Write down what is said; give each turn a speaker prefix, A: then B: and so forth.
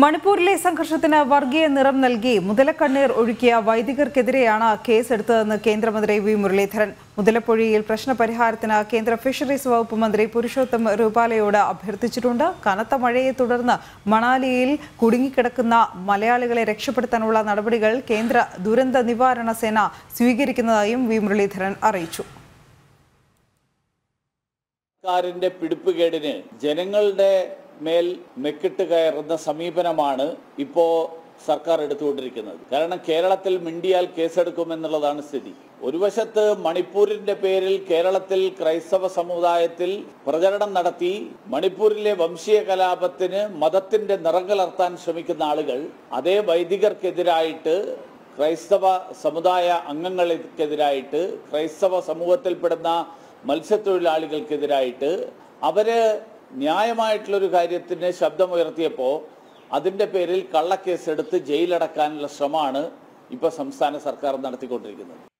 A: മണിപ്പൂരിലെ സംഘർഷത്തിന് വർഗീയ നിറം നൽകി മുതലക്കണ്ണീർ ഒഴുക്കിയ വൈദികർക്കെതിരെയാണ് കേസെടുത്തതെന്ന് കേന്ദ്രമന്ത്രി വി മുരളീധരൻ മുതലപ്പൊഴിയിൽ പ്രശ്നപരിഹാരത്തിന് കേന്ദ്ര ഫിഷറീസ് വകുപ്പ് മന്ത്രി പുരുഷോത്തം രൂപാലയോട് അഭ്യർത്ഥിച്ചിട്ടുണ്ട് കനത്ത മഴയെ തുടർന്ന് മണാലിയിൽ കുടുങ്ങിക്കിടക്കുന്ന മലയാളികളെ രക്ഷപ്പെടുത്താനുള്ള നടപടികൾ കേന്ദ്ര ദുരന്ത നിവാരണ സേന സ്വീകരിക്കുന്നതായും വി മുരളീധരൻ അറിയിച്ചു
B: സർക്കാരിന്റെ പിടിപ്പുകേടിന് ജനങ്ങളുടെ മേൽ മെക്കിട്ട് കയറുന്ന സമീപനമാണ് ഇപ്പോ സർക്കാർ എടുത്തുകൊണ്ടിരിക്കുന്നത് കാരണം കേരളത്തിൽ മിണ്ടിയാൽ കേസെടുക്കുമെന്നുള്ളതാണ് സ്ഥിതി ഒരു വശത്ത് മണിപ്പൂരിന്റെ പേരിൽ കേരളത്തിൽ ക്രൈസ്തവ സമുദായത്തിൽ പ്രചരണം നടത്തി മണിപ്പൂരിലെ വംശീയ കലാപത്തിന് മതത്തിന്റെ നിറം കലർത്താൻ ശ്രമിക്കുന്ന ആളുകൾ അതേ വൈദികർക്കെതിരായിട്ട് ക്രൈസ്തവ സമുദായ അംഗങ്ങൾക്കെതിരായിട്ട് ക്രൈസ്തവ സമൂഹത്തിൽപ്പെടുന്ന മത്സ്യത്തൊഴിലാളികൾക്കെതിരായിട്ട് അവര് ന്യായമായിട്ടുള്ളൊരു കാര്യത്തിന് ശബ്ദമുയർത്തിയപ്പോൾ അതിൻ്റെ പേരിൽ കള്ളക്കേസെടുത്ത് ജയിലടക്കാനുള്ള ശ്രമമാണ് ഇപ്പോൾ സംസ്ഥാന സർക്കാർ നടത്തിക്കൊണ്ടിരിക്കുന്നത്